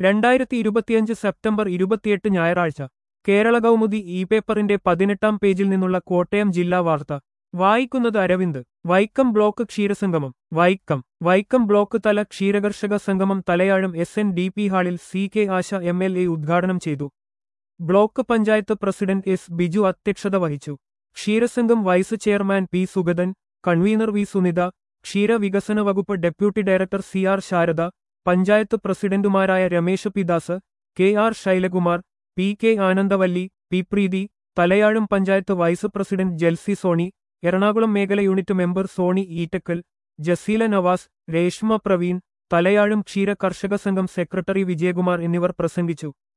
രണ്ടായിരത്തി ഇരുപത്തിയഞ്ച് സെപ്റ്റംബർ ഇരുപത്തിയെട്ട് ഞായറാഴ്ച കേരള കൗമുദി ഇ പേപ്പറിന്റെ പതിനെട്ടാം പേജിൽ നിന്നുള്ള കോട്ടയം ജില്ലാ വാർത്ത വായിക്കുന്നത് അരവിന്ദ് വൈക്കം ബ്ലോക്ക് ക്ഷീരസംഗമം വൈക്കം വൈക്കം ബ്ലോക്ക് തല ക്ഷീരകർഷക സംഗമം Thalayazham S N D P ഹാളിൽ C K Asha M L A ഉദ്ഘാടനം ചെയ്തു block panchayat president S Biju അധ്യക്ഷത വഹിച്ചു ക്ഷീരസംഘം vice chairman P Sugathan convener V Sunitha ക്ഷീരവികസന വകുപ്പ് deputy director C R Sharada panchayat പ്രസിഡന്റുമാരായ രമേശ് പിദാസ് K R Shailakumar P K Anandavalli P Preethi Thalayazham panchayat vice president Jelsy Soni Ernakulam മേഖല യൂണിറ്റ് മെമ്പർ സോണി ഈറ്റക്കൽ ജസീല നവാസ് രേഷ്മ പ്രവീൺ തലയാഴും ക്ഷീര കർഷക സംഘം സെക്രട്ടറി വിജയകുമാർ എന്നിവർ പ്രസംഗിച്ചു